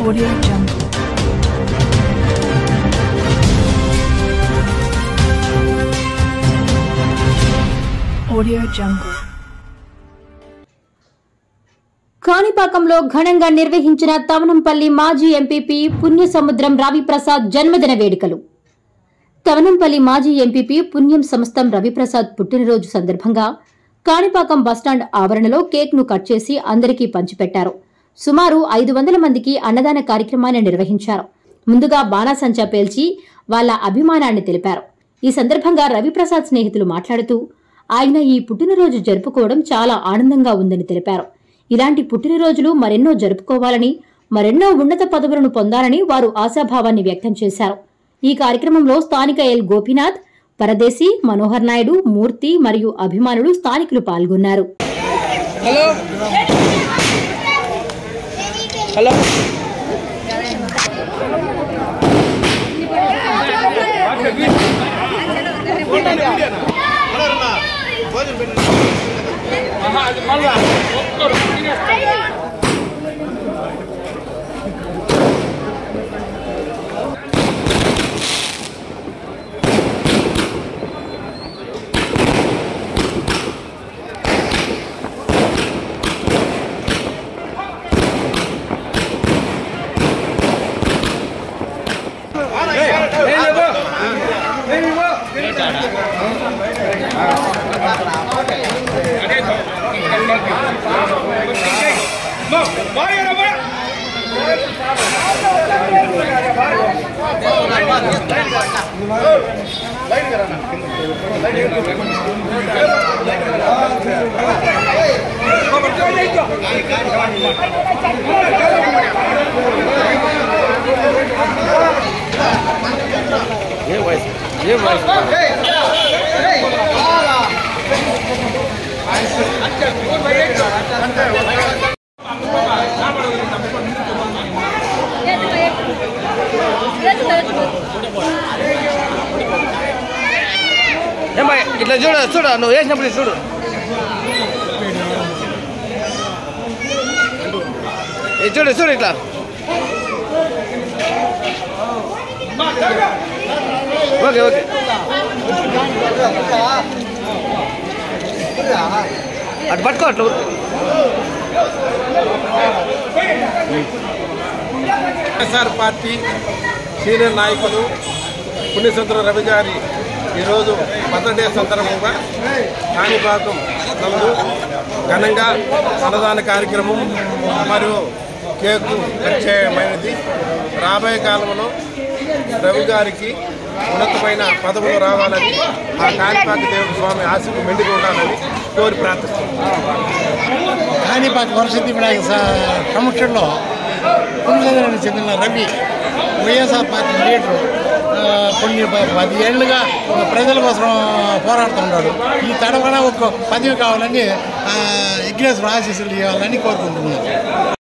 Audio Jungle. Audio Jungle. కాణిపాకంలో ఘనంగా నిర్వహించిన తవనంపల్లి మాజీ ఎంపీపీ పుణ్యసముద్రం రవిప్రసాద్ జన్మదిన వేడుకలు తవనంపల్లి మాజీ ఎంపీపీ పుణ్యం సంస్థం రవిప్రసాద్ పుట్టినరోజు సందర్భంగా కాణిపాకం బస్టాండ్ ఆవరణలో కేక్ ను కట్ చేసి అందరికీ పంచిపెట్టారు సుమారు ఐదు వందల మందికి అన్నదాన కార్యక్రమాన్ని నిర్వహించారు ముందుగా బాణాసంచా పేల్చి వాళ్ళ అభిమానాన్ని తెలిపారు ఈ సందర్భంగా రవిప్రసాద్ స్నేహితులు మాట్లాడుతూ ఆయన ఈ పుట్టినరోజు జరుపుకోవడం చాలా ఆనందంగా ఉందని తెలిపారు ఇలాంటి పుట్టినరోజులు మరెన్నో జరుపుకోవాలని మరెన్నో ఉన్నత పదవులను పొందాలని వారు ఆశాభావాన్ని వ్యక్తం చేశారు ఈ కార్యక్రమంలో స్థానిక ఎల్ గోపీనాథ్ పరదేశి మనోహర్ నాయుడు మూర్తి మరియు అభిమానులు స్థానికులు పాల్గొన్నారు హలో హలో ఏమ్మా ఇట్లా చూడు చూడు నువ్వు వేసినప్పుడు ఇది చూడు ఇది చూడు చూడు ఇట్లా ఓకే ఓకే అటు పట్టుకో అట్లా వైఎస్ఆర్ పార్టీ సీనియర్ నాయకులు పుణ్యసంతుల రవి గారి ఈరోజు బర్త్డే సందర్భంగా కాణిపాకం నందు ఘనంగా అన్నదాన కార్యక్రమం మరియు కేకు పరిచయమైనది రాబోయే కాలంలో రవి గారికి ఉన్నతమైన పదవులు రావాలని ఆ కాణిపాక దేవుడి స్వామి ఆశకు మెండుగా ఉండాలని కోరి ప్రార్థిస్తున్నాను కాణిపాక వరసిద్ధి వినాయక స- సమక్షంలో పుణ్యనగరానికి చెందిన రవి వైఎస్ఆర్ పార్టీ లీడరు ఆ, కొన్ని ప- పది ఏళ్ళుగా ప్రజల కోసం పోరాడుతున్నాడు ఈ తడవన ఒక పదవి కావాలని ఆ, విఘ్నేశ్వర ఆశీస్సులు ఇవ్వాలని కోరుకుంటున్నాను